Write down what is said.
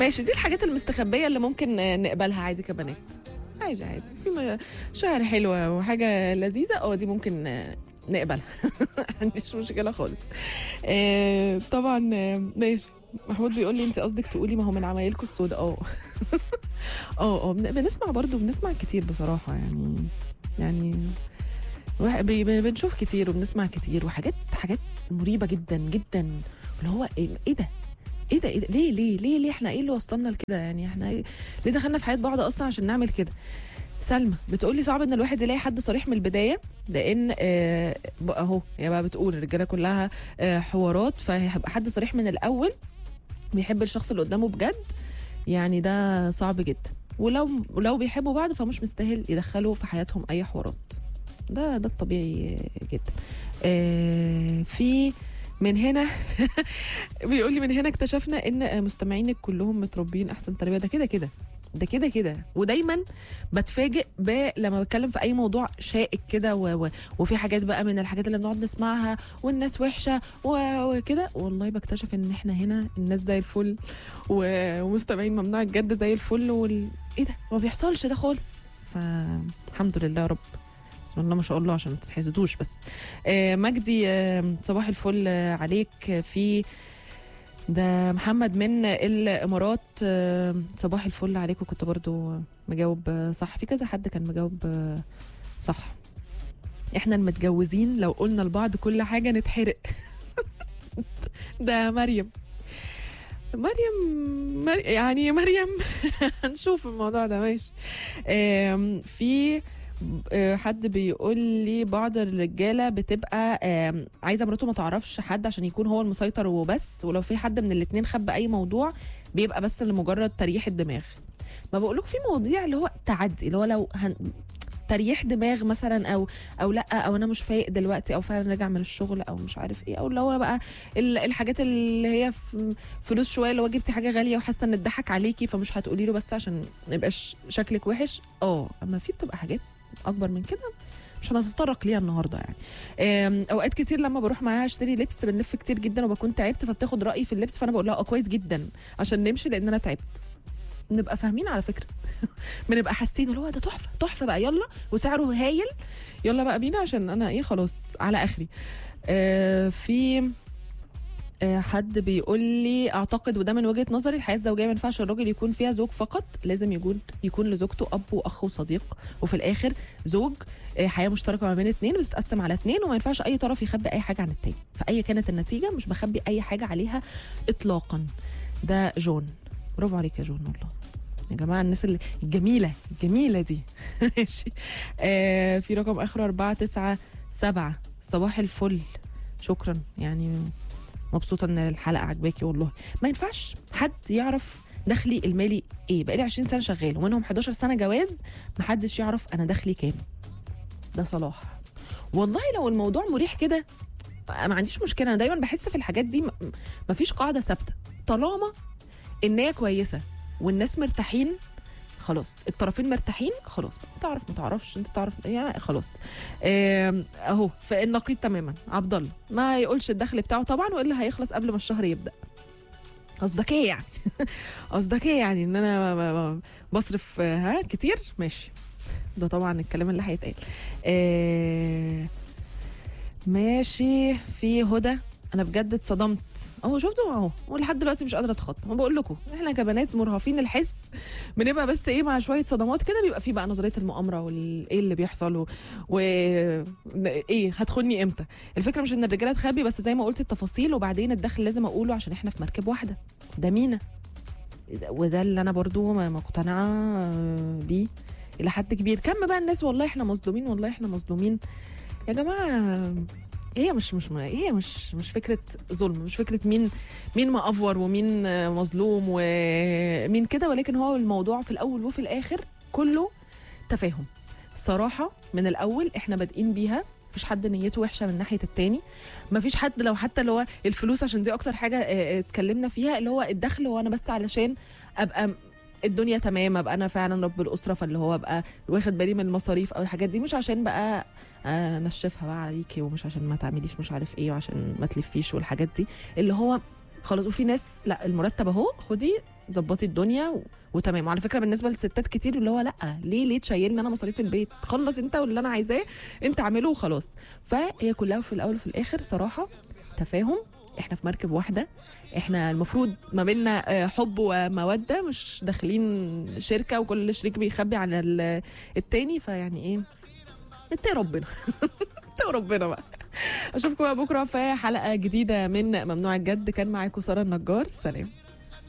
ماشي دي الحاجات المستخبيه اللي ممكن آه، نقبلها عادي كبنات عادي عادي في م- شعر حلوه وحاجه لذيذه اه دي ممكن آه، نقبلها ما عنديش مشكله خالص آه طبعا آه، ماشي محمود بيقول لي انت قصدك تقولي ما هو من عمايلكم السوداء اه اه اه بن- بنسمع برضو بنسمع كتير بصراحه يعني يعني واحد بي- بي- بنشوف كتير وبنسمع كتير وحاجات حاجات مريبه جدا جدا اللي هو ايه إيه ده ايه ده ايه ده ليه ليه ليه ليه احنا ايه اللي وصلنا لكده يعني احنا إيه ليه دخلنا في حياه بعض اصلا عشان نعمل كده سلمى بتقول لي صعب ان الواحد يلاقي حد صريح من البدايه لان آه بقى اهو هي بقى بتقول الرجاله كلها آه حوارات فهيبقى حد صريح من الاول بيحب الشخص اللي قدامه بجد يعني ده صعب جدا ولو ولو بيحبوا بعض فمش مستاهل يدخلوا في حياتهم اي حوارات ده ده الطبيعي جدا آه في من هنا بيقول لي من هنا اكتشفنا ان مستمعينك كلهم متربيين احسن تربيه ده كده كده ده كده كده ودايما بتفاجئ ب لما بتكلم في اي موضوع شائك كده و... و... وفي حاجات بقى من الحاجات اللي بنقعد نسمعها والناس وحشه و... وكده والله بكتشف ان احنا هنا الناس زي الفل و... ومستمعين ممنوع الجد زي الفل وال... ايه ده ما بيحصلش ده خالص فالحمد لله يا رب بسم الله ما شاء الله عشان ما تتحسدوش بس آه مجدي آه صباح الفل آه عليك في ده محمد من الامارات آه، صباح الفل عليكم كنت برضو مجاوب آه، صح في كذا حد كان مجاوب آه، صح احنا المتجوزين لو قلنا لبعض كل حاجه نتحرق ده مريم مريم مر... يعني مريم هنشوف الموضوع ده ماشي آم، في آه، حد بيقول لي بعض الرجاله بتبقى آم، عايزه مراته ما تعرفش حد عشان يكون هو المسيطر وبس ولو في حد من الاتنين خبى اي موضوع بيبقى بس لمجرد تريح الدماغ ما بقولك في مواضيع اللي هو تعدي اللي هو لو هن... تريح دماغ مثلا او او لا او انا مش فايق دلوقتي او فعلا راجع من الشغل او مش عارف ايه او اللي هو بقى ال- الحاجات اللي هي ف- فلوس شويه اللي هو جبتي حاجه غاليه وحاسه ان اتضحك عليكي فمش هتقولي له بس عشان ما يبقاش شكلك وحش اه اما في بتبقى حاجات اكبر من كده مش هنتطرق ليها النهارده يعني آم، اوقات كتير لما بروح معاها اشتري لبس بنلف كتير جدا وبكون تعبت فبتاخد رايي في اللبس فانا بقول لها اه كويس جدا عشان نمشي لان انا تعبت نبقى فاهمين على فكره بنبقى حاسين اللي هو ده تحفه تحفه بقى يلا وسعره هايل يلا بقى بينا عشان انا ايه خلاص على اخري آه في آه، حد بيقول لي اعتقد وده من وجهه نظري الحياه الزوجيه ما ينفعش الراجل يكون فيها زوج فقط لازم يكون يكون لزوجته اب واخ وصديق وفي الاخر زوج آه، حياه مشتركه ما بين اتنين بتتقسم على اتنين وما ينفعش اي طرف يخبي اي حاجه عن التاني فاي كانت النتيجه مش بخبي اي حاجه عليها اطلاقا ده جون برافو عليك يا جون والله يا جماعه الناس اللي الجميله الجميله دي ماشي آه في رقم اخره 4 9 7 صباح الفل شكرا يعني مبسوطه ان الحلقه عجباكي والله ما ينفعش حد يعرف دخلي المالي ايه بقالي 20 سنه شغال ومنهم 11 سنه جواز محدش يعرف انا دخلي كام ده صلاح والله لو الموضوع مريح كده ما عنديش مشكله انا دايما بحس في الحاجات دي م- مفيش قاعده ثابته طالما النية كويسه والناس مرتاحين خلاص الطرفين مرتاحين خلاص تعرف ما تعرفش انت تعرف يعني خلاص آم، اهو في النقيض تماما عبد الله ما يقولش الدخل بتاعه طبعا والا هيخلص قبل ما الشهر يبدا قصدك ايه يعني قصدك ايه يعني ان انا ب- ب- بصرف آه، ها كتير ماشي ده طبعا الكلام اللي هيتقال آه، ماشي في هدى انا بجد اتصدمت اهو شفتوا اهو ولحد دلوقتي مش قادره اتخطى ما بقول لكم احنا كبنات مرهفين الحس بنبقى بس ايه مع شويه صدمات كده بيبقى في بقى نظريه المؤامره وايه اللي بيحصل و... و... ايه هتخوني امتى الفكره مش ان الرجاله تخبي بس زي ما قلت التفاصيل وبعدين الدخل لازم اقوله عشان احنا في مركب واحده ده مينا وده اللي انا برضو م- مقتنعه آه، بيه الى حد كبير كم بقى الناس والله احنا مظلومين والله احنا مظلومين يا جماعه هي مش مش هي مش مش فكره ظلم مش فكره مين مين مأفور ومين آه، مظلوم ومين كده ولكن هو الموضوع في الاول وفي الاخر كله تفاهم صراحه من الاول احنا بادئين بيها مفيش حد نيته وحشه من ناحيه التاني مفيش حد لو حتى اللي هو الفلوس عشان دي اكتر حاجه آه، آه، اتكلمنا فيها اللي هو الدخل هو انا بس علشان ابقى م- الدنيا تمام ابقى انا فعلا رب الاسره فاللي هو ابقى واخد بالي من المصاريف او الحاجات دي مش عشان بقى آه، انشفها بقى عليكي ومش عشان ما تعمليش مش عارف ايه وعشان ما تلفيش والحاجات دي اللي هو خلاص وفي ناس لا المرتب اهو خدي ظبطي الدنيا و... وتمام وعلى فكره بالنسبه للستات كتير اللي هو لا ليه ليه تشيلني انا مصاريف البيت خلص انت واللي انا عايزاه انت اعمله وخلاص فهي كلها في الاول وفي الاخر صراحه تفاهم احنا في مركب واحده احنا المفروض ما بيننا آه، حب وموده مش داخلين شركه وكل شريك بيخبي على ال- التاني فيعني ايه اتقي ربنا اتقي ربنا بقى اشوفكم بقى بكره في حلقه جديده من ممنوع الجد كان معاكم ساره النجار سلام